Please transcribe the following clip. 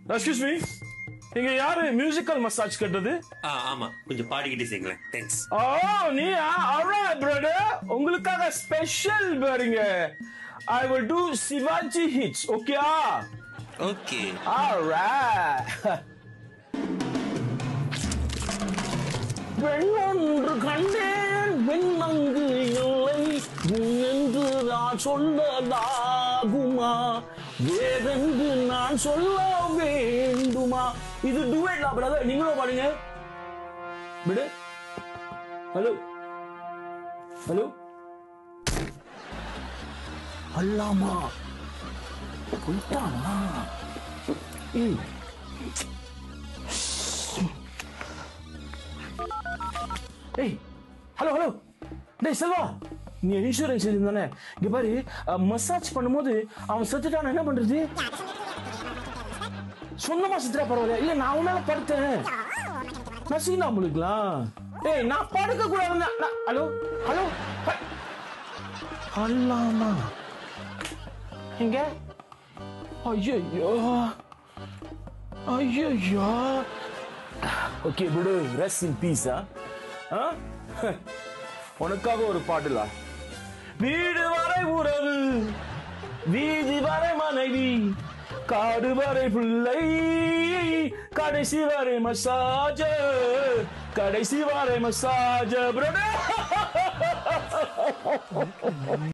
excuse me இங்க யாரு musical massage கட்டுறது ஆ ஆமா கொஞ்சம் பாடிக்கிட்டே செய்யுங்களேன் தேங்க்ஸ் ஓ நீயா alright பிரதர் உங்களுக்காக ஸ்பெஷல் பாருங்க I will do Sivaji hits ஓகேயா ஓகே alright பெண்ணொன்று கண்டேன் பெண்ணங்கு இல்லை என்று நான் சொல்லலாகுமா வேறென்று நான் சொல்ல வேண்டுமா இது டுவேட்லா பிரதர் நீங்களும் பாடுங்க விடு ஹலோ ஹலோ அல்லாமா போயிட்டானா ஏய் ஏய் ஹலோ ஹலோ டேய் செல்வா நீ இன்சூரன்ஸ் ஏஜென்ட் தானே இங்க பாரு மசாஜ் பண்ணும்போது அவன் செத்துட்டான் என்ன பண்றது சொந்தமா செத்துறா பரவாயில்ல இல்ல நான் உன் மேல படுத்தேன் நசீனா முழுக்கலாம் ஏய் நான் படுக்க கூடாது ஹலோ ஹலோ அல்லாமா எங்க ஐயோ ஐயோ ஓகே விடு ரெஸ்ட் இன் பீஸ் ஆ உனக்காக ஒரு பாட்டுல வீடு வரை உறவு வீதி வரை மனைவி காடு வரை பிள்ளை கடைசி வரை மசாஜ கடைசி வரை மசாஜ பிரதர்